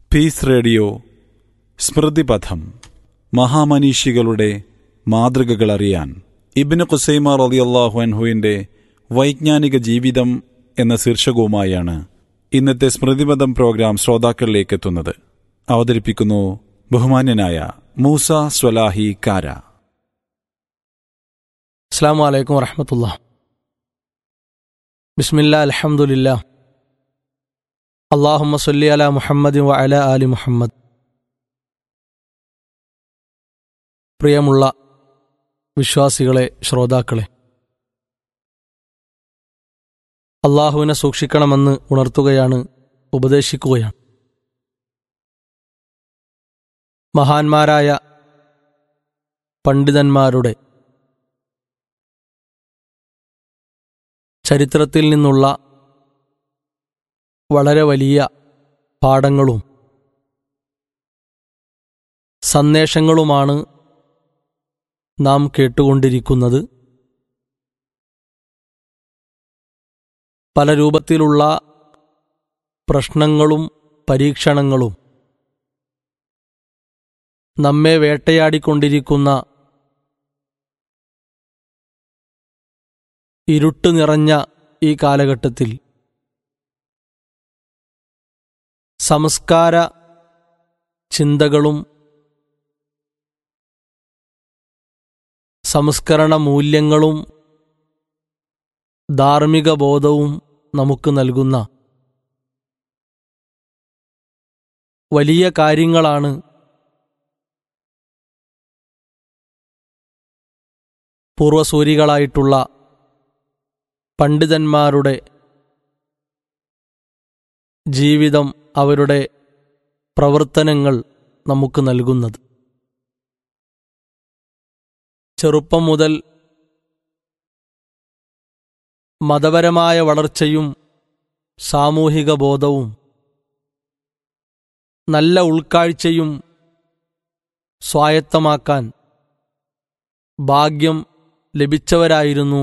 piece radio സ്മൃതിപഥം മഹാമനീഷികളുടെ മാതൃകകൾ അറിയാൻ ഇബിന് ഖുസൈമ റളിയല്ലാഹു അൻഹുവിൻ്റെ വൈജ്ഞാനിക ജീവിതം എന്ന ശീർഷകവുമായാണ് ഇന്നത്തെ സ്മൃതിപഥം പ്രോഗ്രാം ശ്രോതാക്കളിലേക്ക് എത്തുന്നത് അവതരിപ്പിക്കുന്നു ബഹുമാന്യനായ മൂസ സ്വലാഹി കാര അസ്സാം വലൈക്കും വറഹമത്തുള്ള ബിസ്മില്ല അലഹമുല്ല അള്ളാഹുമ്മ സല്ലി അല മുഹമ്മദ് വ അല ആലി മുഹമ്മദ് പ്രിയമുള്ള വിശ്വാസികളെ ശ്രോതാക്കളെ അള്ളാഹുവിനെ സൂക്ഷിക്കണമെന്ന് ഉണർത്തുകയാണ് ഉപദേശിക്കുകയാണ് മഹാന്മാരായ പണ്ഡിതന്മാരുടെ ചരിത്രത്തിൽ നിന്നുള്ള വളരെ വലിയ പാഠങ്ങളും സന്ദേശങ്ങളുമാണ് നാം കേട്ടുകൊണ്ടിരിക്കുന്നത് പല രൂപത്തിലുള്ള പ്രശ്നങ്ങളും പരീക്ഷണങ്ങളും നമ്മെ വേട്ടയാടിക്കൊണ്ടിരിക്കുന്ന ഇരുട്ട് നിറഞ്ഞ ഈ കാലഘട്ടത്തിൽ സംസ്കാര ചിന്തകളും സംസ്കരണ മൂല്യങ്ങളും ധാർമ്മിക ബോധവും നമുക്ക് നൽകുന്ന വലിയ കാര്യങ്ങളാണ് പൂർവസൂരികളായിട്ടുള്ള പണ്ഡിതന്മാരുടെ ജീവിതം അവരുടെ പ്രവർത്തനങ്ങൾ നമുക്ക് നൽകുന്നത് ചെറുപ്പം മുതൽ മതപരമായ വളർച്ചയും സാമൂഹിക ബോധവും നല്ല ഉൾക്കാഴ്ചയും സ്വായത്തമാക്കാൻ ഭാഗ്യം ലഭിച്ചവരായിരുന്നു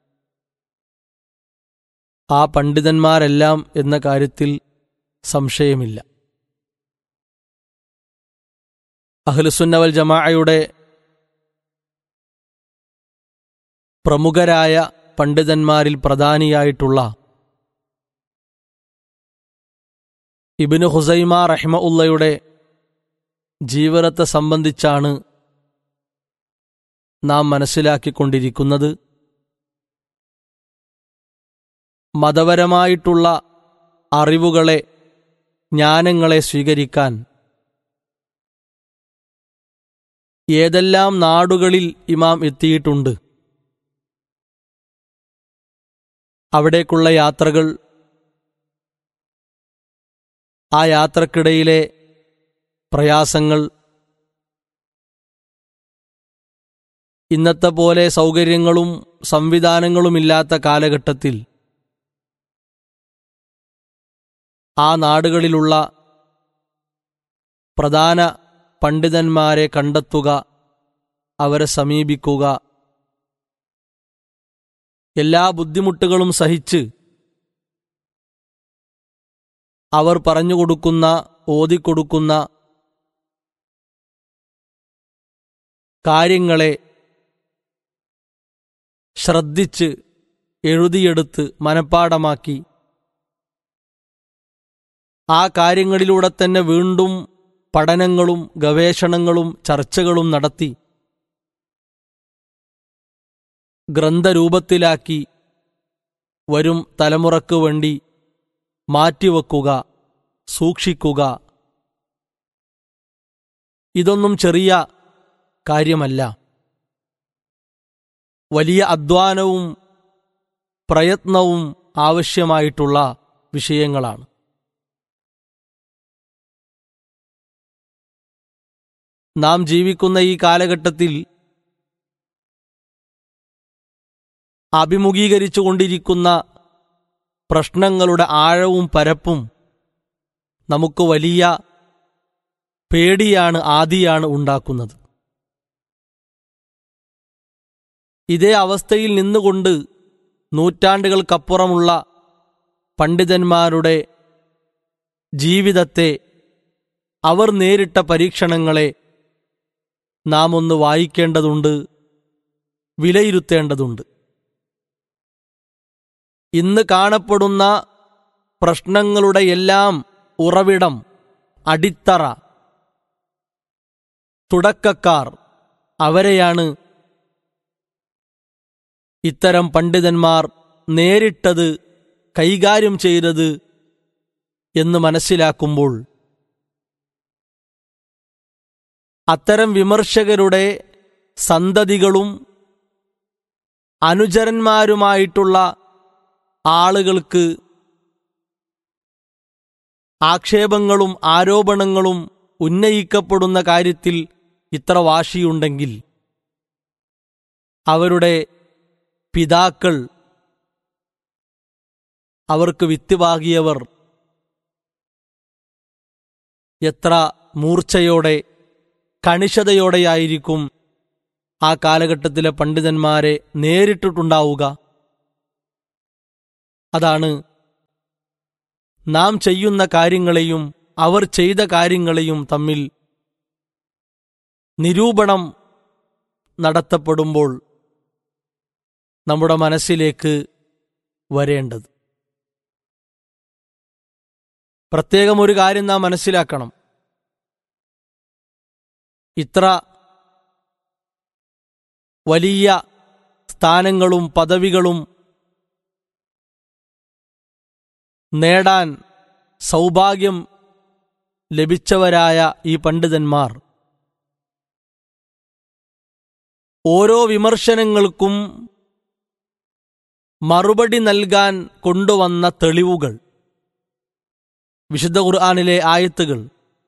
ആ പണ്ഡിതന്മാരെല്ലാം എന്ന കാര്യത്തിൽ സംശയമില്ല അഹ്ലുസുന്നവൽ ജമാഅയുടെ പ്രമുഖരായ പണ്ഡിതന്മാരിൽ പ്രധാനിയായിട്ടുള്ള ഇബിന് ഹുസൈമ റഹ്മ ഉള്ളയുടെ ജീവിതത്തെ സംബന്ധിച്ചാണ് നാം മനസ്സിലാക്കിക്കൊണ്ടിരിക്കുന്നത് മതപരമായിട്ടുള്ള അറിവുകളെ ജ്ഞാനങ്ങളെ സ്വീകരിക്കാൻ ഏതെല്ലാം നാടുകളിൽ ഇമാം എത്തിയിട്ടുണ്ട് അവിടേക്കുള്ള യാത്രകൾ ആ യാത്രക്കിടയിലെ പ്രയാസങ്ങൾ ഇന്നത്തെ പോലെ സൗകര്യങ്ങളും സംവിധാനങ്ങളുമില്ലാത്ത കാലഘട്ടത്തിൽ ആ നാടുകളിലുള്ള പ്രധാന പണ്ഡിതന്മാരെ കണ്ടെത്തുക അവരെ സമീപിക്കുക എല്ലാ ബുദ്ധിമുട്ടുകളും സഹിച്ച് അവർ പറഞ്ഞുകൊടുക്കുന്ന ഓതിക്കൊടുക്കുന്ന കാര്യങ്ങളെ ശ്രദ്ധിച്ച് എഴുതിയെടുത്ത് മനഃപ്പാടമാക്കി ആ കാര്യങ്ങളിലൂടെ തന്നെ വീണ്ടും പഠനങ്ങളും ഗവേഷണങ്ങളും ചർച്ചകളും നടത്തി ഗ്രന്ഥരൂപത്തിലാക്കി വരും തലമുറക്ക് വേണ്ടി മാറ്റിവെക്കുക സൂക്ഷിക്കുക ഇതൊന്നും ചെറിയ കാര്യമല്ല വലിയ അധ്വാനവും പ്രയത്നവും ആവശ്യമായിട്ടുള്ള വിഷയങ്ങളാണ് നാം ജീവിക്കുന്ന ഈ കാലഘട്ടത്തിൽ അഭിമുഖീകരിച്ചുകൊണ്ടിരിക്കുന്ന പ്രശ്നങ്ങളുടെ ആഴവും പരപ്പും നമുക്ക് വലിയ പേടിയാണ് ആദിയാണ് ഉണ്ടാക്കുന്നത് ഇതേ അവസ്ഥയിൽ നിന്നുകൊണ്ട് നൂറ്റാണ്ടുകൾക്കപ്പുറമുള്ള പണ്ഡിതന്മാരുടെ ജീവിതത്തെ അവർ നേരിട്ട പരീക്ഷണങ്ങളെ നാം ഒന്ന് വായിക്കേണ്ടതുണ്ട് വിലയിരുത്തേണ്ടതുണ്ട് ഇന്ന് കാണപ്പെടുന്ന പ്രശ്നങ്ങളുടെ എല്ലാം ഉറവിടം അടിത്തറ തുടക്കക്കാർ അവരെയാണ് ഇത്തരം പണ്ഡിതന്മാർ നേരിട്ടത് കൈകാര്യം ചെയ്തത് എന്ന് മനസ്സിലാക്കുമ്പോൾ അത്തരം വിമർശകരുടെ സന്തതികളും അനുചരന്മാരുമായിട്ടുള്ള ആളുകൾക്ക് ആക്ഷേപങ്ങളും ആരോപണങ്ങളും ഉന്നയിക്കപ്പെടുന്ന കാര്യത്തിൽ ഇത്ര വാശിയുണ്ടെങ്കിൽ അവരുടെ പിതാക്കൾ അവർക്ക് വിത്തുപാകിയവർ എത്ര മൂർച്ചയോടെ കണിശതയോടെയായിരിക്കും ആ കാലഘട്ടത്തിലെ പണ്ഡിതന്മാരെ നേരിട്ടിട്ടുണ്ടാവുക അതാണ് നാം ചെയ്യുന്ന കാര്യങ്ങളെയും അവർ ചെയ്ത കാര്യങ്ങളെയും തമ്മിൽ നിരൂപണം നടത്തപ്പെടുമ്പോൾ നമ്മുടെ മനസ്സിലേക്ക് വരേണ്ടത് പ്രത്യേകം ഒരു കാര്യം നാം മനസ്സിലാക്കണം ഇത്ര വലിയ സ്ഥാനങ്ങളും പദവികളും നേടാൻ സൗഭാഗ്യം ലഭിച്ചവരായ ഈ പണ്ഡിതന്മാർ ഓരോ വിമർശനങ്ങൾക്കും മറുപടി നൽകാൻ കൊണ്ടുവന്ന തെളിവുകൾ വിശുദ്ധ ഖുർആാനിലെ ആയത്തുകൾ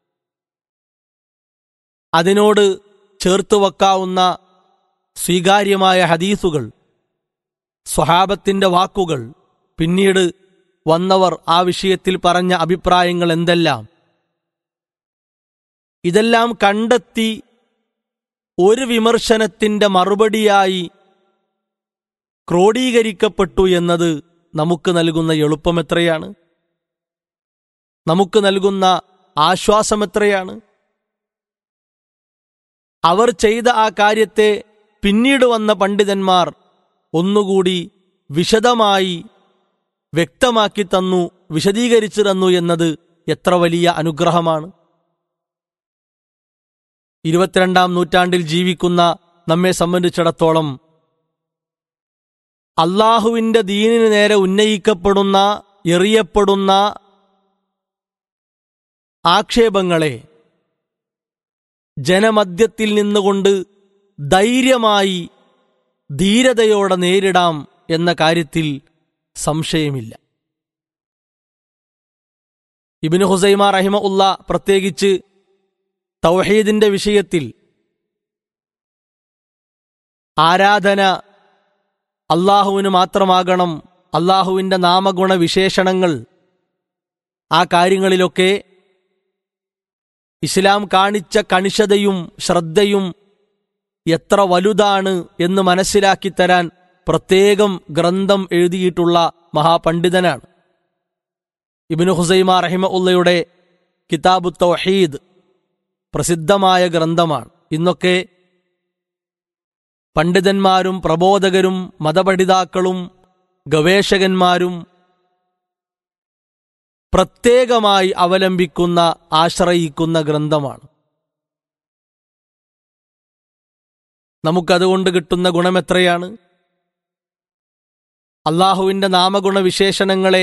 അതിനോട് ചേർത്ത് വക്കാവുന്ന സ്വീകാര്യമായ ഹദീസുകൾ സ്വഹാബത്തിന്റെ വാക്കുകൾ പിന്നീട് വന്നവർ ആ വിഷയത്തിൽ പറഞ്ഞ അഭിപ്രായങ്ങൾ എന്തെല്ലാം ഇതെല്ലാം കണ്ടെത്തി ഒരു വിമർശനത്തിന്റെ മറുപടിയായി ക്രോഡീകരിക്കപ്പെട്ടു എന്നത് നമുക്ക് നൽകുന്ന എളുപ്പം എത്രയാണ് നമുക്ക് നൽകുന്ന ആശ്വാസം എത്രയാണ് അവർ ചെയ്ത ആ കാര്യത്തെ പിന്നീട് വന്ന പണ്ഡിതന്മാർ ഒന്നുകൂടി വിശദമായി വ്യക്തമാക്കി തന്നു വിശദീകരിച്ചു തന്നു എന്നത് എത്ര വലിയ അനുഗ്രഹമാണ് ഇരുപത്തിരണ്ടാം നൂറ്റാണ്ടിൽ ജീവിക്കുന്ന നമ്മെ സംബന്ധിച്ചിടത്തോളം അള്ളാഹുവിന്റെ ദീനിന് നേരെ ഉന്നയിക്കപ്പെടുന്ന എറിയപ്പെടുന്ന ആക്ഷേപങ്ങളെ ജനമധ്യത്തിൽ നിന്നുകൊണ്ട് ധൈര്യമായി ധീരതയോടെ നേരിടാം എന്ന കാര്യത്തിൽ സംശയമില്ല ഇബിന് ഹുസൈമ റഹിമ ഉള്ള പ്രത്യേകിച്ച് തൗഹീദിന്റെ വിഷയത്തിൽ ആരാധന അള്ളാഹുവിന് മാത്രമാകണം അള്ളാഹുവിന്റെ നാമഗുണ വിശേഷണങ്ങൾ ആ കാര്യങ്ങളിലൊക്കെ ഇസ്ലാം കാണിച്ച കണിശതയും ശ്രദ്ധയും എത്ര വലുതാണ് എന്ന് മനസ്സിലാക്കി തരാൻ പ്രത്യേകം ഗ്രന്ഥം എഴുതിയിട്ടുള്ള മഹാപണ്ഡിതനാണ് ഇബിനു ഹുസൈമ റഹിമ ഉള്ളയുടെ കിതാബു തൗഹീദ് പ്രസിദ്ധമായ ഗ്രന്ഥമാണ് ഇന്നൊക്കെ പണ്ഡിതന്മാരും പ്രബോധകരും മതപഠിതാക്കളും ഗവേഷകന്മാരും പ്രത്യേകമായി അവലംബിക്കുന്ന ആശ്രയിക്കുന്ന ഗ്രന്ഥമാണ് നമുക്കതുകൊണ്ട് കിട്ടുന്ന ഗുണം എത്രയാണ് അള്ളാഹുവിന്റെ നാമഗുണ വിശേഷണങ്ങളെ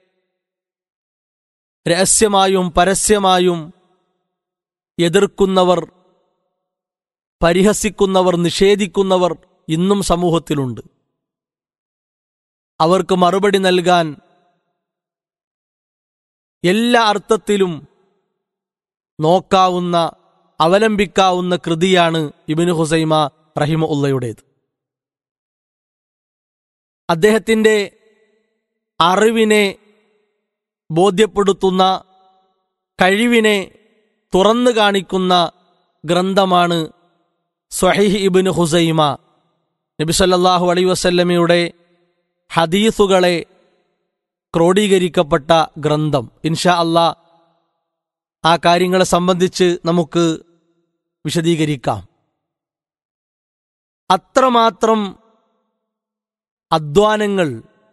രഹസ്യമായും പരസ്യമായും എതിർക്കുന്നവർ പരിഹസിക്കുന്നവർ നിഷേധിക്കുന്നവർ ഇന്നും സമൂഹത്തിലുണ്ട് അവർക്ക് മറുപടി നൽകാൻ എല്ലാ അർത്ഥത്തിലും നോക്കാവുന്ന അവലംബിക്കാവുന്ന കൃതിയാണ് ഇബിന് ഹുസൈമ റഹിമ ഉള്ളയുടേത് അദ്ദേഹത്തിന്റെ അറിവിനെ ബോധ്യപ്പെടുത്തുന്ന കഴിവിനെ തുറന്നു കാണിക്കുന്ന ഗ്രന്ഥമാണ് സ്വഹീഹ് ഇബിന് ഹുസൈമ നബിസല്ലാഹു അലൈ വസല്ലമയുടെ ഹദീസുകളെ ക്രോഡീകരിക്കപ്പെട്ട ഗ്രന്ഥം ഇൻഷാ അള്ളാ ആ കാര്യങ്ങളെ സംബന്ധിച്ച് നമുക്ക് വിശദീകരിക്കാം അത്രമാത്രം അധ്വാനങ്ങൾ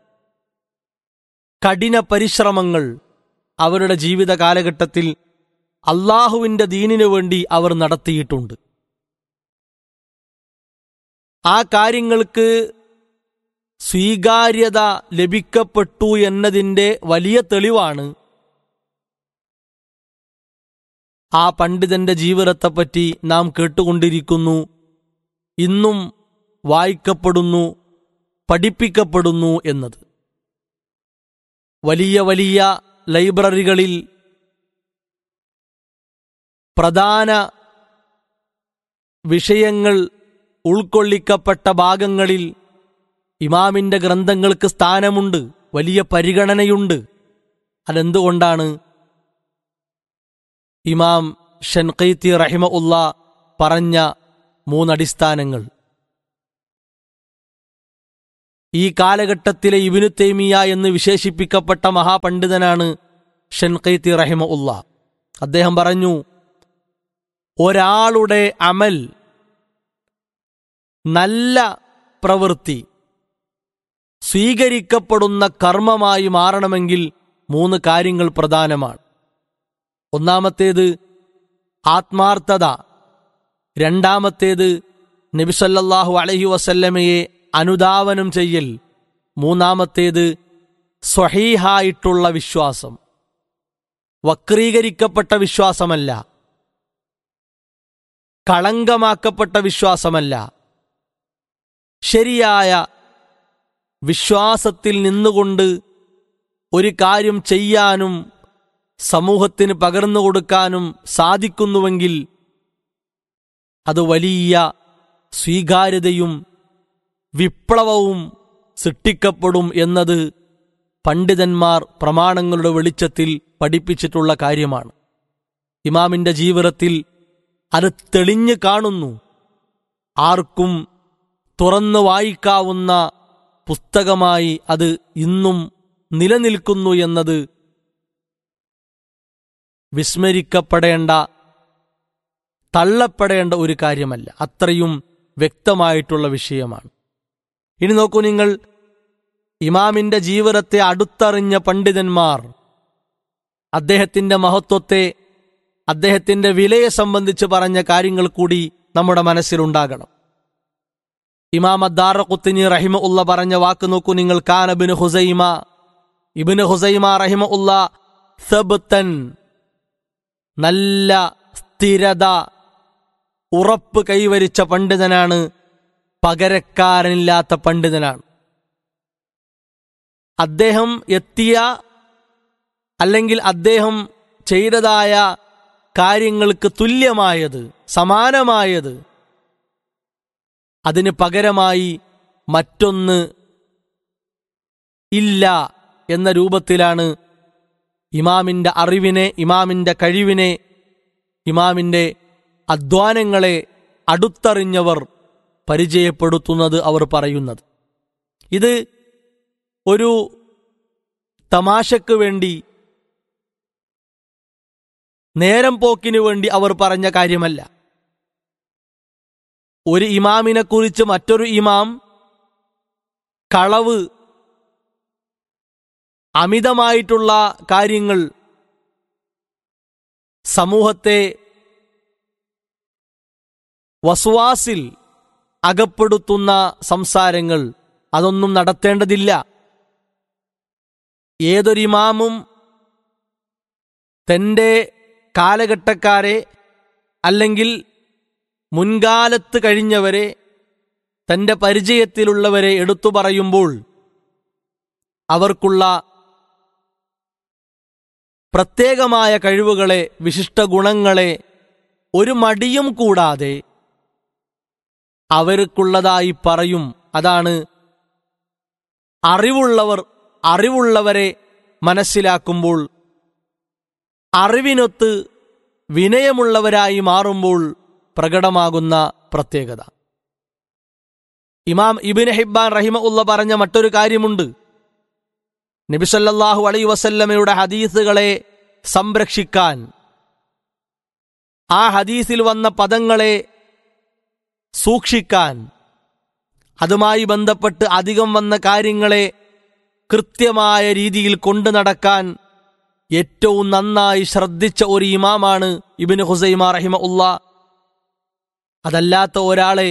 കഠിന പരിശ്രമങ്ങൾ അവരുടെ ജീവിത കാലഘട്ടത്തിൽ അള്ളാഹുവിന്റെ ദീനിനു വേണ്ടി അവർ നടത്തിയിട്ടുണ്ട് ആ കാര്യങ്ങൾക്ക് സ്വീകാര്യത ലഭിക്കപ്പെട്ടു എന്നതിൻ്റെ വലിയ തെളിവാണ് ആ പണ്ഡിതന്റെ ജീവിതത്തെപ്പറ്റി നാം കേട്ടുകൊണ്ടിരിക്കുന്നു ഇന്നും വായിക്കപ്പെടുന്നു പഠിപ്പിക്കപ്പെടുന്നു എന്നത് വലിയ വലിയ ലൈബ്രറികളിൽ പ്രധാന വിഷയങ്ങൾ ഉൾക്കൊള്ളിക്കപ്പെട്ട ഭാഗങ്ങളിൽ ഇമാമിന്റെ ഗ്രന്ഥങ്ങൾക്ക് സ്ഥാനമുണ്ട് വലിയ പരിഗണനയുണ്ട് അതെന്തുകൊണ്ടാണ് ഇമാം ഷൻഖൈത്തി റഹിമ ഉള്ള പറഞ്ഞ മൂന്നടിസ്ഥാനങ്ങൾ ഈ കാലഘട്ടത്തിലെ ഇബിനു തൈമിയ എന്ന് വിശേഷിപ്പിക്കപ്പെട്ട മഹാപണ്ഡിതനാണ് ഷൻഖൈത്തി റഹിമ ഉള്ള അദ്ദേഹം പറഞ്ഞു ഒരാളുടെ അമൽ നല്ല പ്രവൃത്തി സ്വീകരിക്കപ്പെടുന്ന കർമ്മമായി മാറണമെങ്കിൽ മൂന്ന് കാര്യങ്ങൾ പ്രധാനമാണ് ഒന്നാമത്തേത് ആത്മാർത്ഥത രണ്ടാമത്തേത് നബിസല്ലാഹു അലഹി വസല്ലമയെ അനുധാവനം ചെയ്യൽ മൂന്നാമത്തേത് സ്വഹീഹായിട്ടുള്ള വിശ്വാസം വക്രീകരിക്കപ്പെട്ട വിശ്വാസമല്ല കളങ്കമാക്കപ്പെട്ട വിശ്വാസമല്ല ശരിയായ വിശ്വാസത്തിൽ നിന്നുകൊണ്ട് ഒരു കാര്യം ചെയ്യാനും സമൂഹത്തിന് പകർന്നു കൊടുക്കാനും സാധിക്കുന്നുവെങ്കിൽ അത് വലിയ സ്വീകാര്യതയും വിപ്ലവവും സൃഷ്ടിക്കപ്പെടും എന്നത് പണ്ഡിതന്മാർ പ്രമാണങ്ങളുടെ വെളിച്ചത്തിൽ പഠിപ്പിച്ചിട്ടുള്ള കാര്യമാണ് ഇമാമിന്റെ ജീവിതത്തിൽ അത് തെളിഞ്ഞു കാണുന്നു ആർക്കും തുറന്നു വായിക്കാവുന്ന പുസ്തകമായി അത് ഇന്നും നിലനിൽക്കുന്നു എന്നത് വിസ്മരിക്കപ്പെടേണ്ട തള്ളപ്പെടേണ്ട ഒരു കാര്യമല്ല അത്രയും വ്യക്തമായിട്ടുള്ള വിഷയമാണ് ഇനി നോക്കൂ നിങ്ങൾ ഇമാമിന്റെ ജീവിതത്തെ അടുത്തറിഞ്ഞ പണ്ഡിതന്മാർ അദ്ദേഹത്തിന്റെ മഹത്വത്തെ അദ്ദേഹത്തിന്റെ വിലയെ സംബന്ധിച്ച് പറഞ്ഞ കാര്യങ്ങൾ കൂടി നമ്മുടെ മനസ്സിലുണ്ടാകണം ഇമാം അദ്ദാറ കുത്തിനി റഹിമ ഉള്ള പറഞ്ഞ വാക്ക് നോക്കൂ നിങ്ങൾ കാനബിന് ഹുസൈമ ഇബിന് ഹുസൈമ റഹിമ ഉള്ള സബ്തൻ നല്ല സ്ഥിരത ഉറപ്പ് കൈവരിച്ച പണ്ഡിതനാണ് പകരക്കാരനില്ലാത്ത പണ്ഡിതനാണ് അദ്ദേഹം എത്തിയ അല്ലെങ്കിൽ അദ്ദേഹം ചെയ്തതായ കാര്യങ്ങൾക്ക് തുല്യമായത് സമാനമായത് അതിന് പകരമായി മറ്റൊന്ന് ഇല്ല എന്ന രൂപത്തിലാണ് ഇമാമിന്റെ അറിവിനെ ഇമാമിന്റെ കഴിവിനെ ഇമാമിന്റെ അധ്വാനങ്ങളെ അടുത്തറിഞ്ഞവർ പരിചയപ്പെടുത്തുന്നത് അവർ പറയുന്നത് ഇത് ഒരു തമാശക്ക് വേണ്ടി നേരം പോക്കിനു വേണ്ടി അവർ പറഞ്ഞ കാര്യമല്ല ഒരു ഇമാമിനെ കുറിച്ച് മറ്റൊരു ഇമാം കളവ് അമിതമായിട്ടുള്ള കാര്യങ്ങൾ സമൂഹത്തെ വസ്വാസിൽ അകപ്പെടുത്തുന്ന സംസാരങ്ങൾ അതൊന്നും നടത്തേണ്ടതില്ല ഏതൊരു ഇമാമും തൻ്റെ കാലഘട്ടക്കാരെ അല്ലെങ്കിൽ മുൻകാലത്ത് കഴിഞ്ഞവരെ തൻ്റെ പരിചയത്തിലുള്ളവരെ എടുത്തു പറയുമ്പോൾ അവർക്കുള്ള പ്രത്യേകമായ കഴിവുകളെ വിശിഷ്ട ഗുണങ്ങളെ ഒരു മടിയും കൂടാതെ അവർക്കുള്ളതായി പറയും അതാണ് അറിവുള്ളവർ അറിവുള്ളവരെ മനസ്സിലാക്കുമ്പോൾ അറിവിനൊത്ത് വിനയമുള്ളവരായി മാറുമ്പോൾ പ്രകടമാകുന്ന പ്രത്യേകത ഇമാം ഇബിൻ ഹിബ്ബാൻ റഹിമ ഉള്ള പറഞ്ഞ മറ്റൊരു കാര്യമുണ്ട് നബിസല്ലാഹു അലൈ വസല്ലമയുടെ ഹദീസുകളെ സംരക്ഷിക്കാൻ ആ ഹദീസിൽ വന്ന പദങ്ങളെ സൂക്ഷിക്കാൻ അതുമായി ബന്ധപ്പെട്ട് അധികം വന്ന കാര്യങ്ങളെ കൃത്യമായ രീതിയിൽ കൊണ്ടു നടക്കാൻ ഏറ്റവും നന്നായി ശ്രദ്ധിച്ച ഒരു ഇമാമാണ് ഇബിന് ഹുസൈമ റഹിമ ഉള്ള അതല്ലാത്ത ഒരാളെ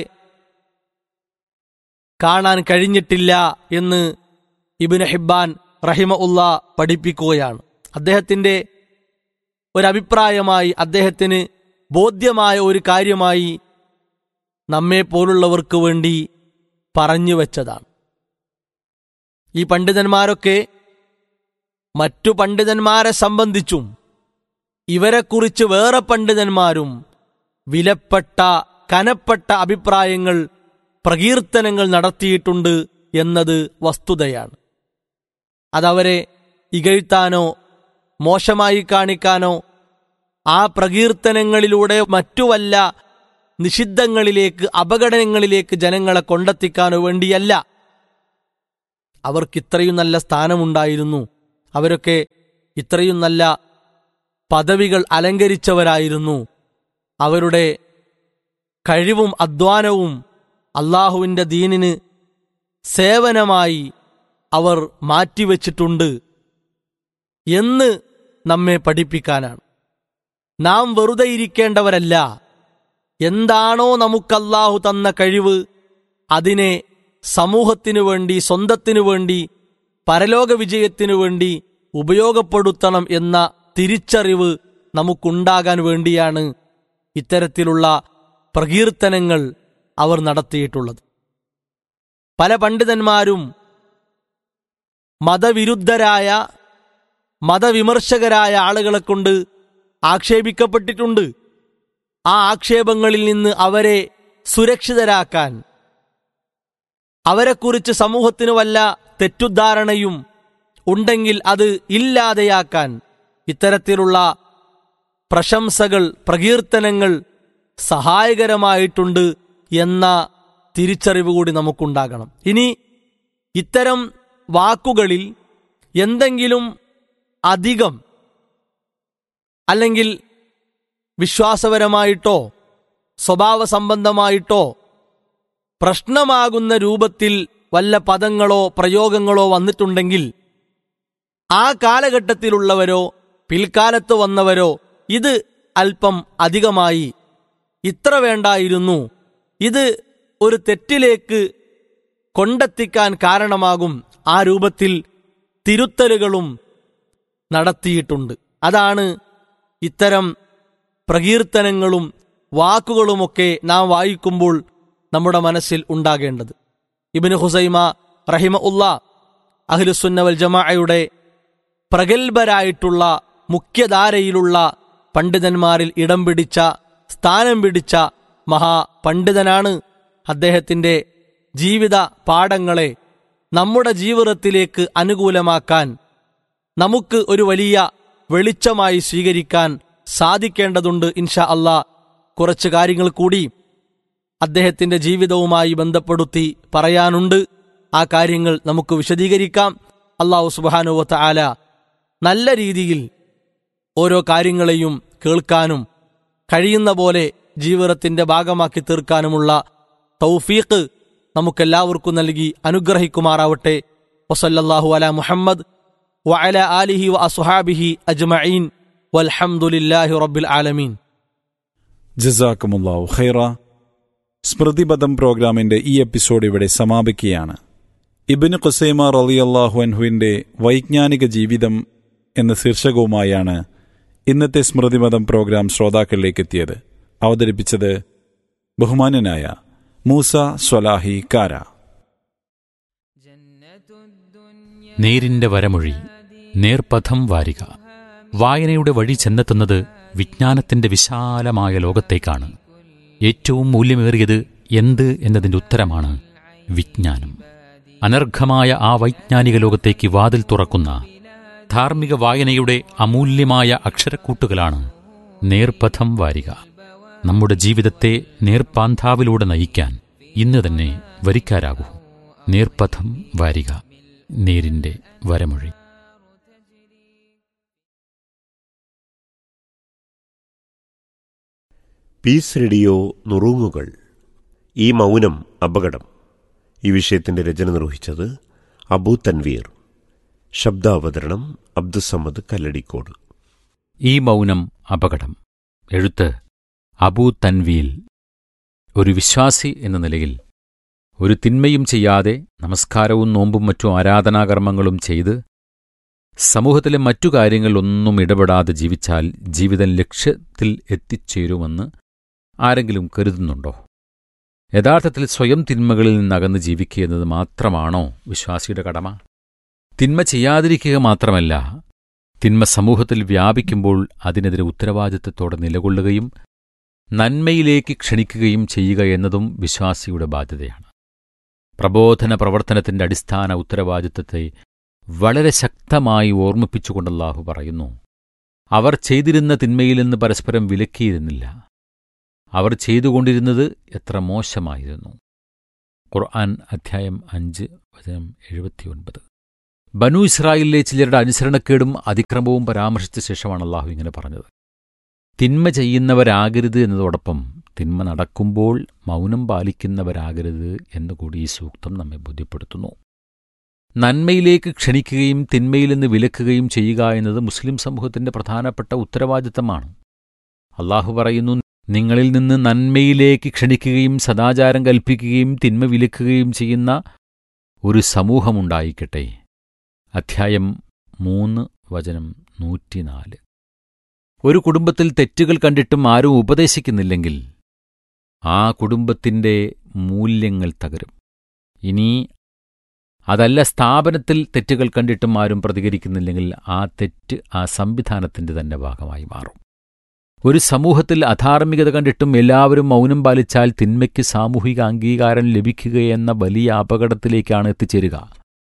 കാണാൻ കഴിഞ്ഞിട്ടില്ല എന്ന് ഇബിന് ഹിബാൻ റഹിമ ഉള്ള പഠിപ്പിക്കുകയാണ് അദ്ദേഹത്തിന്റെ ഒരഭിപ്രായമായി അദ്ദേഹത്തിന് ബോധ്യമായ ഒരു കാര്യമായി നമ്മെ പോലുള്ളവർക്ക് വേണ്ടി പറഞ്ഞു വെച്ചതാണ് ഈ പണ്ഡിതന്മാരൊക്കെ മറ്റു പണ്ഡിതന്മാരെ സംബന്ധിച്ചും ഇവരെക്കുറിച്ച് വേറെ പണ്ഡിതന്മാരും വിലപ്പെട്ട കനപ്പെട്ട അഭിപ്രായങ്ങൾ പ്രകീർത്തനങ്ങൾ നടത്തിയിട്ടുണ്ട് എന്നത് വസ്തുതയാണ് അതവരെ ഇകഴ്ത്താനോ മോശമായി കാണിക്കാനോ ആ പ്രകീർത്തനങ്ങളിലൂടെ മറ്റു വല്ല നിഷിദ്ധങ്ങളിലേക്ക് അപകടങ്ങളിലേക്ക് ജനങ്ങളെ കൊണ്ടെത്തിക്കാനോ വേണ്ടിയല്ല അവർക്ക് ഇത്രയും നല്ല സ്ഥാനമുണ്ടായിരുന്നു അവരൊക്കെ ഇത്രയും നല്ല പദവികൾ അലങ്കരിച്ചവരായിരുന്നു അവരുടെ കഴിവും അധ്വാനവും അള്ളാഹുവിൻ്റെ ദീനിന് സേവനമായി അവർ മാറ്റിവെച്ചിട്ടുണ്ട് എന്ന് നമ്മെ പഠിപ്പിക്കാനാണ് നാം വെറുതെ ഇരിക്കേണ്ടവരല്ല എന്താണോ നമുക്കല്ലാഹു തന്ന കഴിവ് അതിനെ സമൂഹത്തിനു വേണ്ടി സ്വന്തത്തിനു വേണ്ടി പരലോക വിജയത്തിനു വേണ്ടി ഉപയോഗപ്പെടുത്തണം എന്ന തിരിച്ചറിവ് നമുക്കുണ്ടാകാൻ വേണ്ടിയാണ് ഇത്തരത്തിലുള്ള പ്രകീർത്തനങ്ങൾ അവർ നടത്തിയിട്ടുള്ളത് പല പണ്ഡിതന്മാരും മതവിരുദ്ധരായ മതവിമർശകരായ ആളുകളെ കൊണ്ട് ആക്ഷേപിക്കപ്പെട്ടിട്ടുണ്ട് ആ ആക്ഷേപങ്ങളിൽ നിന്ന് അവരെ സുരക്ഷിതരാക്കാൻ അവരെക്കുറിച്ച് സമൂഹത്തിന് വല്ല തെറ്റുദ്ധാരണയും ഉണ്ടെങ്കിൽ അത് ഇല്ലാതെയാക്കാൻ ഇത്തരത്തിലുള്ള പ്രശംസകൾ പ്രകീർത്തനങ്ങൾ സഹായകരമായിട്ടുണ്ട് എന്ന തിരിച്ചറിവ് കൂടി നമുക്കുണ്ടാകണം ഇനി ഇത്തരം വാക്കുകളിൽ എന്തെങ്കിലും അധികം അല്ലെങ്കിൽ വിശ്വാസപരമായിട്ടോ സ്വഭാവ സംബന്ധമായിട്ടോ പ്രശ്നമാകുന്ന രൂപത്തിൽ വല്ല പദങ്ങളോ പ്രയോഗങ്ങളോ വന്നിട്ടുണ്ടെങ്കിൽ ആ കാലഘട്ടത്തിലുള്ളവരോ പിൽക്കാലത്ത് വന്നവരോ ഇത് അല്പം അധികമായി ഇത്ര വേണ്ടായിരുന്നു ഇത് ഒരു തെറ്റിലേക്ക് കൊണ്ടെത്തിക്കാൻ കാരണമാകും ആ രൂപത്തിൽ തിരുത്തലുകളും നടത്തിയിട്ടുണ്ട് അതാണ് ഇത്തരം പ്രകീർത്തനങ്ങളും വാക്കുകളുമൊക്കെ നാം വായിക്കുമ്പോൾ നമ്മുടെ മനസ്സിൽ ഉണ്ടാകേണ്ടത് ഇബിന് ഹുസൈമ റഹിമ ഉള്ള അഹ്ലുസുന്നവൽ ജമാഅയുടെ പ്രഗത്ഭരായിട്ടുള്ള മുഖ്യധാരയിലുള്ള പണ്ഡിതന്മാരിൽ ഇടം പിടിച്ച സ്ഥാനം പിടിച്ച മഹാപണ്ഡിതനാണ് അദ്ദേഹത്തിന്റെ ജീവിത പാഠങ്ങളെ നമ്മുടെ ജീവിതത്തിലേക്ക് അനുകൂലമാക്കാൻ നമുക്ക് ഒരു വലിയ വെളിച്ചമായി സ്വീകരിക്കാൻ സാധിക്കേണ്ടതുണ്ട് ഇൻഷാ അള്ളാ കുറച്ച് കാര്യങ്ങൾ കൂടി അദ്ദേഹത്തിന്റെ ജീവിതവുമായി ബന്ധപ്പെടുത്തി പറയാനുണ്ട് ആ കാര്യങ്ങൾ നമുക്ക് വിശദീകരിക്കാം അള്ളാഹു സുബാനുവത്ത ആല നല്ല രീതിയിൽ ഓരോ കാര്യങ്ങളെയും കേൾക്കാനും കഴിയുന്ന പോലെ ജീവിതത്തിന്റെ ഭാഗമാക്കി തീർക്കാനുമുള്ള തൗഫീഖ് നമുക്കെല്ലാവർക്കും നൽകി അനുഗ്രഹിക്കുമാറാവട്ടെ വസല്ലല്ലാഹു അല മുഹമ്മദ് വഅല ആലിഹി വ അസുഹാബിഹി അജ്മഈൻ വൽഹംദുലില്ലാഹി റബ്ബിൽ ആലമീൻ ജസാക്കുമുല്ലാഹു ഖൈറ സ്മൃതിപദം പ്രോഗ്രാമിന്റെ ഈ എപ്പിസോഡ് ഇവിടെ സമാപിക്കുകയാണ് ഇബിന് ഖുസൈമ റളിയല്ലാഹു അൻഹുവിന്റെ വൈജ്ഞാനിക ജീവിതം എന്ന ശീർഷകവുമായാണ് ഇന്നത്തെ സ്മൃതിപദം പ്രോഗ്രാം ശ്രോതാക്കളിലേക്ക് എത്തിയത് അവതരിപ്പിച്ചത് ബഹുമാന്യനായ മൂസ സ്വലാഹി കാര നേരിന്റെ വരമൊഴി നേർപഥം വാരിക വായനയുടെ വഴി ചെന്നെത്തുന്നത് വിജ്ഞാനത്തിന്റെ വിശാലമായ ലോകത്തേക്കാണ് ഏറ്റവും മൂല്യമേറിയത് എന്ത് എന്നതിന്റെ ഉത്തരമാണ് വിജ്ഞാനം അനർഘമായ ആ വൈജ്ഞാനിക ലോകത്തേക്ക് വാതിൽ തുറക്കുന്ന ധാർമ്മിക വായനയുടെ അമൂല്യമായ അക്ഷരക്കൂട്ടുകളാണ് നേർപഥം വാരിക നമ്മുടെ ജീവിതത്തെ നേർപ്പാന്താവിലൂടെ നയിക്കാൻ ഇന്ന് തന്നെ വരിക്കാരാകൂ നേർപഥം വാരിക നേരിന്റെ വരമൊഴി പീസ് റേഡിയോ നുറുങ്ങുകൾ ഈ മൗനം അപകടം ഈ വിഷയത്തിന്റെ രചന നിർവഹിച്ചത് അബു തൻവീർ ശബ്ദാവതരണം അബ്ദുസമ്മദ് കല്ലടിക്കോട് ഈ മൗനം അപകടം എഴുത്ത് അബൂ തൻവീൽ ഒരു വിശ്വാസി എന്ന നിലയിൽ ഒരു തിന്മയും ചെയ്യാതെ നമസ്കാരവും നോമ്പും മറ്റു ആരാധനാകർമ്മങ്ങളും ചെയ്ത് സമൂഹത്തിലെ മറ്റു കാര്യങ്ങളിലൊന്നും ഇടപെടാതെ ജീവിച്ചാൽ ജീവിതം ലക്ഷ്യത്തിൽ എത്തിച്ചേരുമെന്ന് ആരെങ്കിലും കരുതുന്നുണ്ടോ യഥാർത്ഥത്തിൽ സ്വയം തിന്മകളിൽ നിന്നകന്ന് ജീവിക്കുക എന്നത് മാത്രമാണോ വിശ്വാസിയുടെ കടമ തിന്മ ചെയ്യാതിരിക്കുക മാത്രമല്ല തിന്മ സമൂഹത്തിൽ വ്യാപിക്കുമ്പോൾ അതിനെതിരെ ഉത്തരവാദിത്തത്തോടെ നിലകൊള്ളുകയും നന്മയിലേക്ക് ക്ഷണിക്കുകയും ചെയ്യുക എന്നതും വിശ്വാസിയുടെ ബാധ്യതയാണ് പ്രബോധന പ്രവർത്തനത്തിന്റെ അടിസ്ഥാന ഉത്തരവാദിത്തത്തെ വളരെ ശക്തമായി ഓർമ്മിപ്പിച്ചുകൊണ്ട് അല്ലാഹു പറയുന്നു അവർ ചെയ്തിരുന്ന തിന്മയിൽ നിന്ന് പരസ്പരം വിലക്കിയിരുന്നില്ല അവർ ചെയ്തുകൊണ്ടിരുന്നത് എത്ര മോശമായിരുന്നു ഖുർആൻ അധ്യായം അഞ്ച് വചനം എഴുപത്തിയൊൻപത് ബനു ഇസ്രായേലിലെ ചിലരുടെ അനുസരണക്കേടും അതിക്രമവും പരാമർശിച്ച ശേഷമാണ് അള്ളാഹു ഇങ്ങനെ പറഞ്ഞത് തിന്മ ചെയ്യുന്നവരാകരുത് എന്നതോടൊപ്പം തിന്മ നടക്കുമ്പോൾ മൗനം പാലിക്കുന്നവരാകരുത് എന്നുകൂടി ഈ സൂക്തം നമ്മെ ബോധ്യപ്പെടുത്തുന്നു നന്മയിലേക്ക് ക്ഷണിക്കുകയും തിന്മയിൽ നിന്ന് വിലക്കുകയും ചെയ്യുക എന്നത് മുസ്ലിം സമൂഹത്തിന്റെ പ്രധാനപ്പെട്ട ഉത്തരവാദിത്തമാണ് അള്ളാഹു പറയുന്നു നിങ്ങളിൽ നിന്ന് നന്മയിലേക്ക് ക്ഷണിക്കുകയും സദാചാരം കൽപ്പിക്കുകയും തിന്മ വിലക്കുകയും ചെയ്യുന്ന ഒരു സമൂഹമുണ്ടായിക്കട്ടെ അധ്യായം മൂന്ന് വചനം നൂറ്റിനാല് ഒരു കുടുംബത്തിൽ തെറ്റുകൾ കണ്ടിട്ടും ആരും ഉപദേശിക്കുന്നില്ലെങ്കിൽ ആ കുടുംബത്തിന്റെ മൂല്യങ്ങൾ തകരും ഇനി അതല്ല സ്ഥാപനത്തിൽ തെറ്റുകൾ കണ്ടിട്ടും ആരും പ്രതികരിക്കുന്നില്ലെങ്കിൽ ആ തെറ്റ് ആ സംവിധാനത്തിന്റെ തന്നെ ഭാഗമായി മാറും ഒരു സമൂഹത്തിൽ അധാർമികത കണ്ടിട്ടും എല്ലാവരും മൗനം പാലിച്ചാൽ തിന്മയ്ക്ക് സാമൂഹിക അംഗീകാരം ലഭിക്കുകയെന്ന വലിയ അപകടത്തിലേക്കാണ് എത്തിച്ചേരുക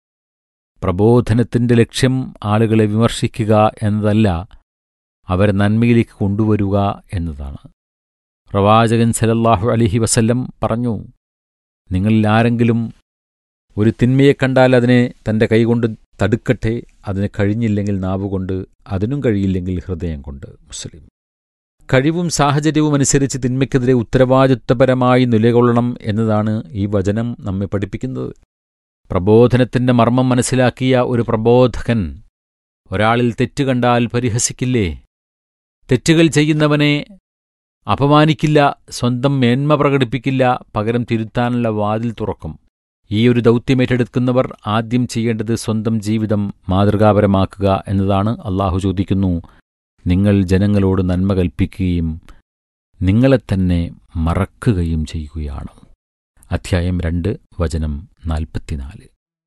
പ്രബോധനത്തിന്റെ ലക്ഷ്യം ആളുകളെ വിമർശിക്കുക എന്നതല്ല അവരെ നന്മയിലേക്ക് കൊണ്ടുവരുക എന്നതാണ് പ്രവാചകൻ സലല്ലാഹു അലഹി വസല്ലം പറഞ്ഞു നിങ്ങളിൽ ആരെങ്കിലും ഒരു തിന്മയെ കണ്ടാൽ അതിനെ തന്റെ കൈകൊണ്ട് തടുക്കട്ടെ അതിന് കഴിഞ്ഞില്ലെങ്കിൽ നാവുകൊണ്ട് അതിനും കഴിയില്ലെങ്കിൽ ഹൃദയം കൊണ്ട് മുസ്ലിം കഴിവും സാഹചര്യവും അനുസരിച്ച് തിന്മയ്ക്കെതിരെ ഉത്തരവാദിത്വപരമായി നിലകൊള്ളണം എന്നതാണ് ഈ വചനം നമ്മെ പഠിപ്പിക്കുന്നത് പ്രബോധനത്തിന്റെ മർമ്മം മനസ്സിലാക്കിയ ഒരു പ്രബോധകൻ ഒരാളിൽ തെറ്റ് കണ്ടാൽ പരിഹസിക്കില്ലേ തെറ്റുകൾ ചെയ്യുന്നവനെ അപമാനിക്കില്ല സ്വന്തം മേന്മ പ്രകടിപ്പിക്കില്ല പകരം തിരുത്താനുള്ള വാതിൽ തുറക്കും ഈ ഒരു ദൗത്യമേറ്റെടുക്കുന്നവർ ആദ്യം ചെയ്യേണ്ടത് സ്വന്തം ജീവിതം മാതൃകാപരമാക്കുക എന്നതാണ് അള്ളാഹു ചോദിക്കുന്നു നിങ്ങൾ ജനങ്ങളോട് നന്മ കൽപ്പിക്കുകയും നിങ്ങളെത്തന്നെ മറക്കുകയും ചെയ്യുകയാണോ അധ്യായം രണ്ട് വചനം നാൽപ്പത്തിനാല്